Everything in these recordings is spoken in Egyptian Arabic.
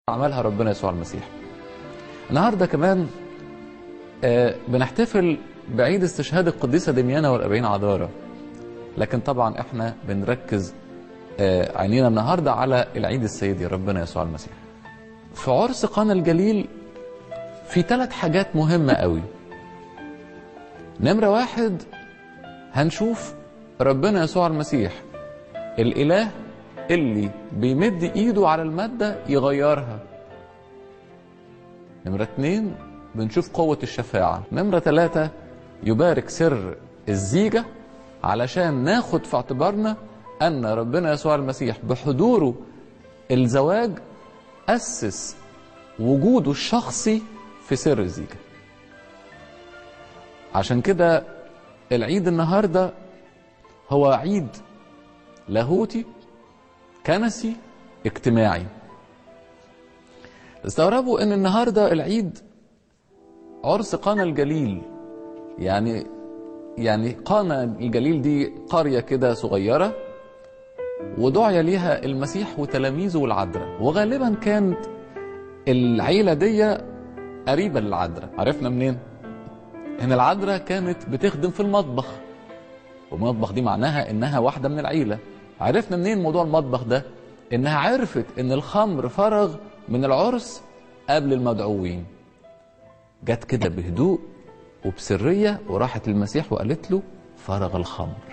عملها ربنا يسوع المسيح النهارده كمان آه بنحتفل بعيد استشهاد القديسة دميانة والأربعين عذارة لكن طبعا احنا بنركز آه عينينا النهاردة على العيد السيدي ربنا يسوع المسيح في عرس قانا الجليل في ثلاث حاجات مهمة قوي نمرة واحد هنشوف ربنا يسوع المسيح الإله اللي بيمد ايده على المادة يغيرها نمرة اتنين بنشوف قوة الشفاعة نمرة ثلاثة يبارك سر الزيجة علشان ناخد في اعتبارنا أن ربنا يسوع المسيح بحضوره الزواج أسس وجوده الشخصي في سر الزيجة عشان كده العيد النهاردة هو عيد لاهوتي كنسي اجتماعي استغربوا ان النهارده العيد عرس قانا الجليل يعني يعني قانا الجليل دي قرية كده صغيرة ودعي ليها المسيح وتلاميذه والعذراء وغالبا كانت العيلة دي قريبة للعذراء عرفنا منين؟ ان العذراء كانت بتخدم في المطبخ والمطبخ دي معناها انها واحدة من العيلة عرفنا منين موضوع المطبخ ده؟ انها عرفت ان الخمر فرغ من العرس قبل المدعوين جت كده بهدوء وبسرية وراحت للمسيح وقالت له فرغ الخمر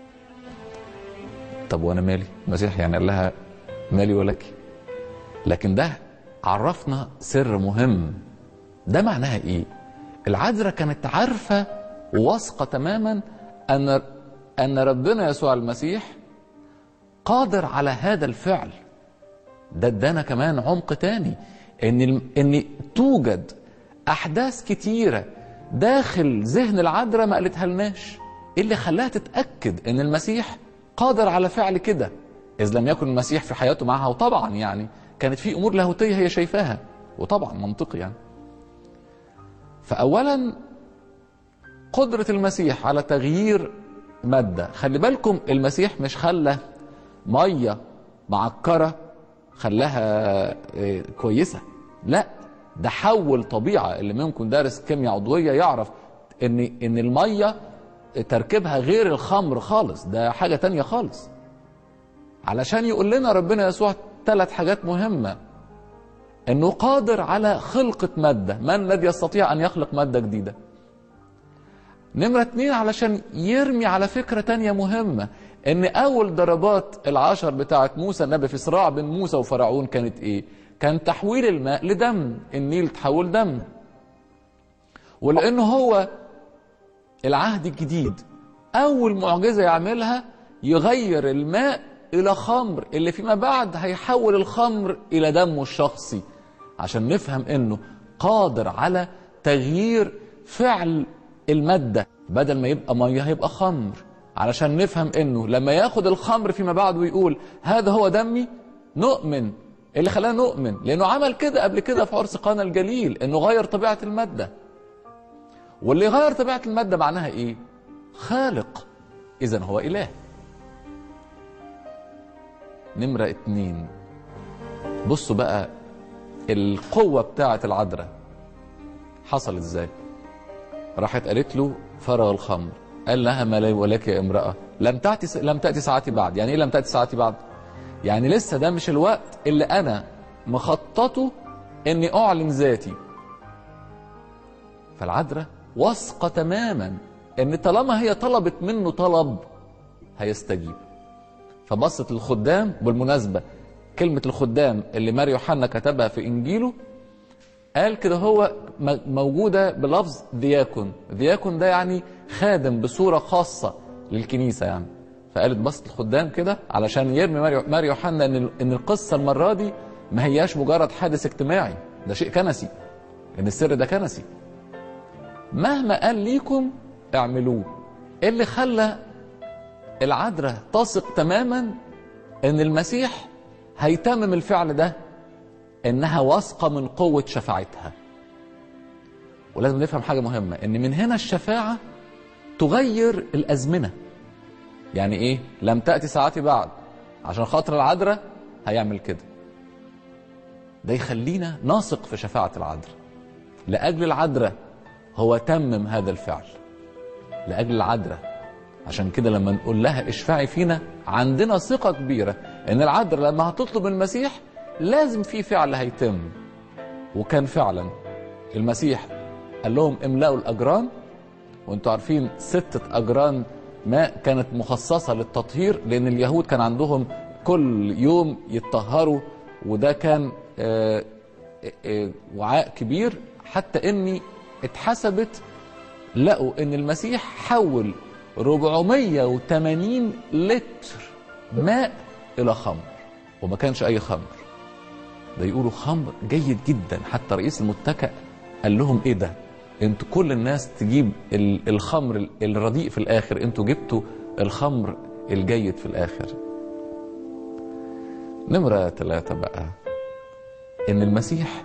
طب وانا مالي المسيح يعني قال لها مالي ولك لكن ده عرفنا سر مهم ده معناها ايه العذراء كانت عارفة وواثقة تماما ان ان ربنا يسوع المسيح قادر على هذا الفعل ده ادانا كمان عمق تاني ان ان توجد احداث كتيره داخل ذهن العذراء ما قالتها لناش ايه اللي خلاها تتاكد ان المسيح قادر على فعل كده اذ لم يكن المسيح في حياته معها وطبعا يعني كانت في امور لاهوتيه هي شايفاها وطبعا منطقي يعني فاولا قدره المسيح على تغيير ماده خلي بالكم المسيح مش خلى ميه معكره خلاها كويسه لا ده حول طبيعه اللي ممكن دارس كيمياء عضويه يعرف ان ان الميه تركيبها غير الخمر خالص ده حاجه تانية خالص علشان يقول لنا ربنا يسوع ثلاث حاجات مهمه انه قادر على خلقه ماده من الذي يستطيع ان يخلق ماده جديده نمرة اتنين علشان يرمي على فكرة تانية مهمة ان اول ضربات العشر بتاعت موسى النبي في صراع بين موسى وفرعون كانت ايه كان تحويل الماء لدم النيل تحول دم ولانه هو العهد الجديد اول معجزة يعملها يغير الماء الى خمر اللي فيما بعد هيحول الخمر الى دمه الشخصي عشان نفهم انه قادر على تغيير فعل المادة بدل ما يبقى مية هيبقى خمر علشان نفهم انه لما ياخد الخمر فيما بعد ويقول هذا هو دمي نؤمن اللي خلانا نؤمن لانه عمل كده قبل كده في عرس قانا الجليل انه غير طبيعه الماده واللي يغير طبيعه الماده معناها ايه خالق اذا هو اله نمرة اتنين بصوا بقى القوة بتاعة العذراء حصل ازاي راحت قالت له فرغ الخمر قال لها ما لي ولك يا امرأة لم تأتي لم تأتي ساعتي بعد يعني ايه لم تأتي ساعتي بعد يعني لسه ده مش الوقت اللي انا مخططه اني اعلن ذاتي فالعذراء واثقة تماما ان طالما هي طلبت منه طلب هيستجيب فبصت للخدام بالمناسبة كلمة الخدام اللي ماري يوحنا كتبها في انجيله قال كده هو موجودة بلفظ دياكون دياكون ده يعني خادم بصورة خاصة للكنيسة يعني فقالت بسط الخدام كده علشان يرمي ماري يوحنا ان ان القصه المره دي ما هياش مجرد حادث اجتماعي ده شيء كنسي ان السر ده كنسي مهما قال ليكم اعملوه إيه اللي خلى العذراء تثق تماما ان المسيح هيتمم الفعل ده انها واثقه من قوه شفاعتها ولازم نفهم حاجه مهمه ان من هنا الشفاعه تغير الازمنه يعني ايه لم تأتي ساعتي بعد عشان خاطر العذراء هيعمل كده ده يخلينا نثق في شفاعة العذراء لأجل العذراء هو تمم هذا الفعل لأجل العذراء عشان كده لما نقول لها اشفعي فينا عندنا ثقة كبيرة ان العذراء لما هتطلب من المسيح لازم في فعل هيتم وكان فعلا المسيح قال لهم املأوا الأجران وانتوا عارفين ستة أجران ماء كانت مخصصة للتطهير لأن اليهود كان عندهم كل يوم يتطهروا وده كان آه، آه، وعاء كبير حتى اني اتحسبت لقوا ان المسيح حول 480 لتر ماء الى خمر وما كانش اي خمر ده يقولوا خمر جيد جدا حتى رئيس المتكأ قال لهم ايه ده انتوا كل الناس تجيب ال- الخمر الرديء في الاخر انتوا جبتوا الخمر الجيد في الاخر نمرة ثلاثة بقى ان المسيح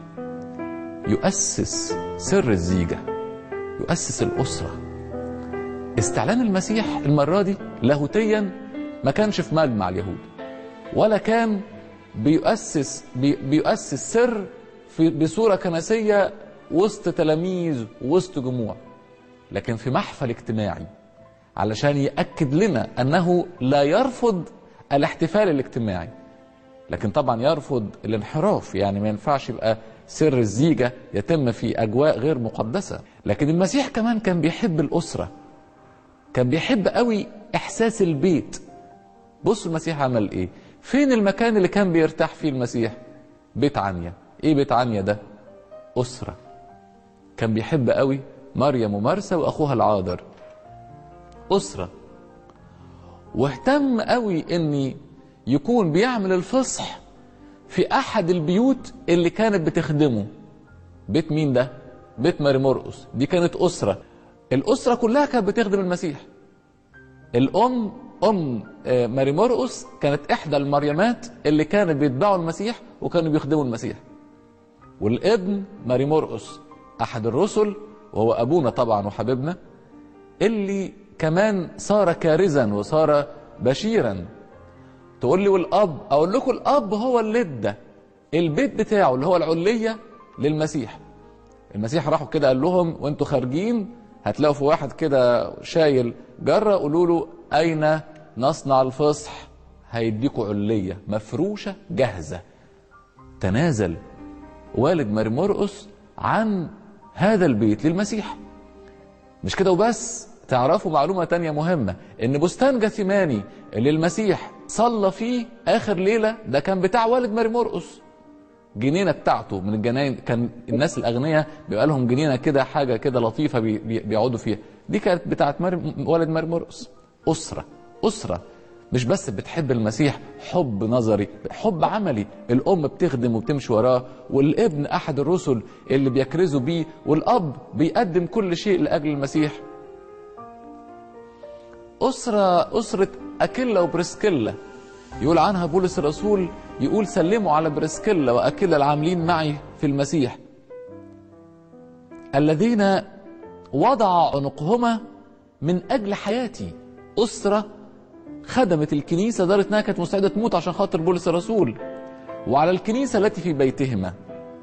يؤسس سر الزيجة يؤسس الأسرة استعلان المسيح المرة دي لاهوتيا ما كانش في مجمع اليهود ولا كان بيؤسس بي بيؤسس سر في بصورة كنسية وسط تلاميذ وسط جموع لكن في محفل اجتماعي علشان يأكد لنا أنه لا يرفض الاحتفال الاجتماعي لكن طبعا يرفض الانحراف يعني ما ينفعش يبقى سر الزيجة يتم في أجواء غير مقدسة لكن المسيح كمان كان بيحب الأسرة كان بيحب قوي إحساس البيت بصوا المسيح عمل إيه فين المكان اللي كان بيرتاح فيه المسيح بيت عنيا إيه بيت عنيا ده أسرة كان بيحب قوي مريم ومرسى وأخوها العاذر أسرة واهتم قوي إني يكون بيعمل الفصح في احد البيوت اللي كانت بتخدمه بيت مين ده بيت ماري مرقس دي كانت اسره الاسره كلها كانت بتخدم المسيح الام ام آه، ماري مرقس كانت احدى المريمات اللي كانت بيتبعوا المسيح وكانوا بيخدموا المسيح والابن ماري مرقس احد الرسل وهو ابونا طبعا وحبيبنا اللي كمان صار كارزا وصار بشيرا تقول لي والاب اقول لكم الاب هو اللي ادى البيت بتاعه اللي هو العليه للمسيح المسيح راحوا كده قال لهم وانتوا خارجين هتلاقوا في واحد كده شايل جره قولوا له اين نصنع الفصح هيديكوا عليه مفروشه جاهزه تنازل والد ماري مرقس عن هذا البيت للمسيح مش كده وبس تعرفوا معلومة تانية مهمة ان بستان جثيماني اللي المسيح صلى فيه اخر ليلة ده كان بتاع والد ماري مرقس جنينة بتاعته من الجناين كان الناس الاغنياء بيبقى لهم جنينة كده حاجة كده لطيفة بي بي بيقعدوا فيها دي كانت بتاعت ماري والد ماري مرقس أسرة أسرة مش بس بتحب المسيح حب نظري حب عملي الأم بتخدم وبتمشي وراه والابن أحد الرسل اللي بيكرزوا بيه والأب بيقدم كل شيء لأجل المسيح أسرة أسرة أكيلا وبرسكيلا يقول عنها بولس الرسول يقول سلموا على برسكيلا وأكيلا العاملين معي في المسيح الذين وضع عنقهما من أجل حياتي أسرة خدمت الكنيسة لدرجة إنها كانت مستعدة تموت عشان خاطر بولس الرسول وعلى الكنيسة التي في بيتهما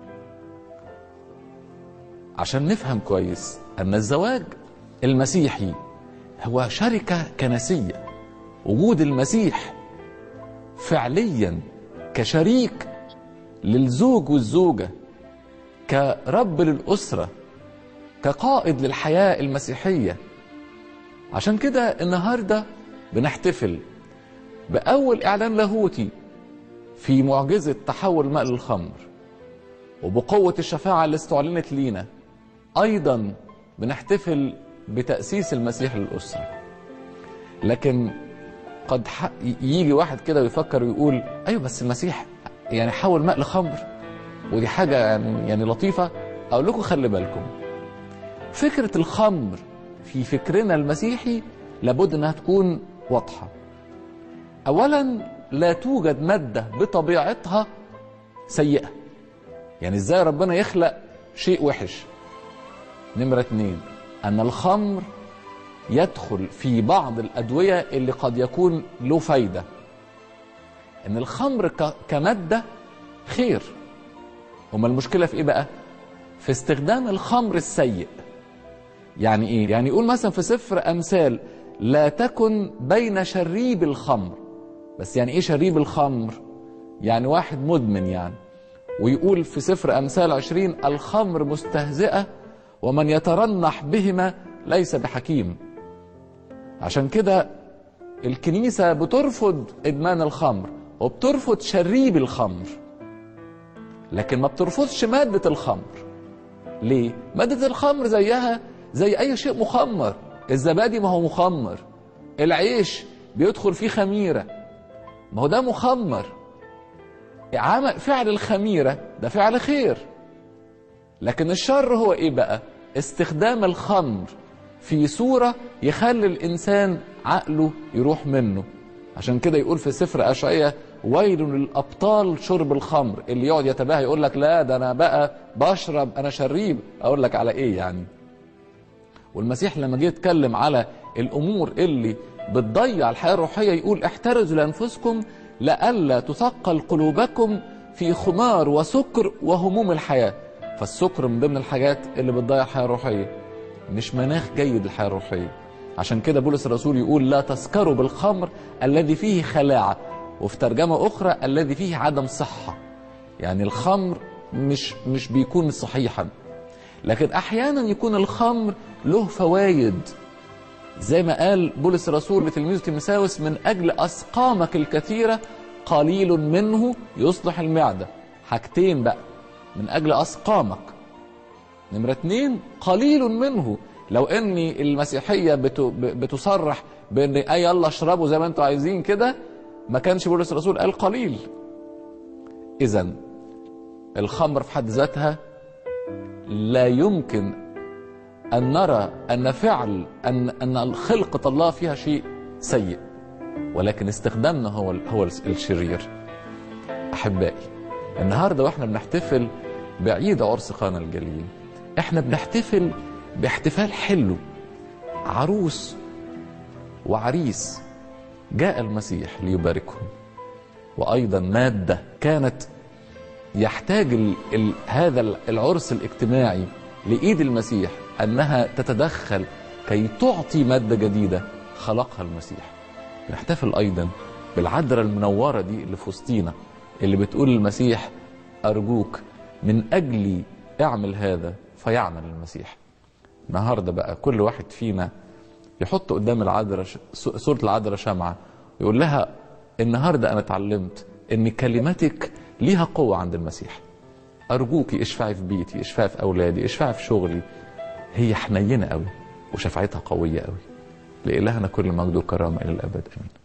عشان نفهم كويس أن الزواج المسيحي هو شركة كنسية وجود المسيح فعليا كشريك للزوج والزوجة كرب للأسرة كقائد للحياة المسيحية عشان كده النهاردة بنحتفل بأول إعلان لاهوتي في معجزة تحول الماء للخمر وبقوة الشفاعة اللي استعلنت لينا أيضا بنحتفل بتأسيس المسيح للأسرة لكن قد ح- يجي واحد كده ويفكر ويقول أيوة بس المسيح يعني حول ماء لخمر ودي حاجة يعني, يعني لطيفة أقول لكم خلي بالكم فكرة الخمر في فكرنا المسيحي لابد انها تكون واضحة اولا لا توجد مادة بطبيعتها سيئة يعني ازاي ربنا يخلق شيء وحش نمرة اتنين ان الخمر يدخل في بعض الادوية اللي قد يكون له فايدة ان الخمر ك- كمادة خير أما المشكلة في إيه بقى؟ في استخدام الخمر السيء يعني إيه؟ يعني يقول مثلا في سفر أمثال لا تكن بين شريب الخمر بس يعني إيه شريب الخمر؟ يعني واحد مدمن يعني ويقول في سفر أمثال عشرين الخمر مستهزئة ومن يترنح بهما ليس بحكيم عشان كده الكنيسة بترفض إدمان الخمر وبترفض شريب الخمر لكن ما بترفضش مادة الخمر ليه؟ مادة الخمر زيها زي أي شيء مخمر الزبادي ما هو مخمر العيش بيدخل فيه خميرة ما هو ده مخمر عمل فعل الخميرة ده فعل خير لكن الشر هو ايه بقى استخدام الخمر في صورة يخلي الإنسان عقله يروح منه عشان كده يقول في سفر أشعية ويل للأبطال شرب الخمر اللي يقعد يتباهى يقول لك لا ده أنا بقى بشرب أنا شريب أقول لك على إيه يعني والمسيح لما جه يتكلم على الأمور اللي بتضيع الحياة الروحية يقول احترزوا لأنفسكم لئلا تثقل قلوبكم في خمار وسكر وهموم الحياة فالسكر من ضمن الحاجات اللي بتضيع الحياة الروحية مش مناخ جيد للحياة الروحية عشان كده بولس الرسول يقول لا تسكروا بالخمر الذي فيه خلاعة وفي ترجمة أخرى الذي فيه عدم صحة يعني الخمر مش مش بيكون صحيحا لكن أحيانا يكون الخمر له فوايد زي ما قال بولس الرسول لتلميذه تيمساوس من أجل أسقامك الكثيرة قليل منه يصلح المعدة حاجتين بقى من أجل أسقامك نمرة اتنين قليل منه لو ان المسيحية بتصرح بان اي يلا اشربوا زي ما انتوا عايزين كده ما كانش بولس الرسول قال قليل اذا الخمر في حد ذاتها لا يمكن ان نرى ان فعل ان ان خلقة الله فيها شيء سيء ولكن استخدامنا هو هو الشرير احبائي النهارده واحنا بنحتفل بعيد عرس قانا الجليل احنا بنحتفل باحتفال حلو عروس وعريس جاء المسيح ليباركهم وايضا ماده كانت يحتاج ال ال هذا العرس الاجتماعي لايد المسيح انها تتدخل كي تعطي ماده جديده خلقها المسيح بنحتفل ايضا بالعذراء المنوره دي اللي في وسطينا اللي بتقول للمسيح ارجوك من اجلي اعمل هذا فيعمل المسيح النهارده بقى كل واحد فينا يحط قدام العذراء صورة العذراء شمعة ويقول لها النهارده أنا اتعلمت إن كلمتك ليها قوة عند المسيح أرجوكي اشفعي في بيتي اشفعي في أولادي اشفعي في شغلي هي حنينة قوي وشفاعتها قوية قوي لإلهنا كل مجد وكرامة إلى الأبد آمين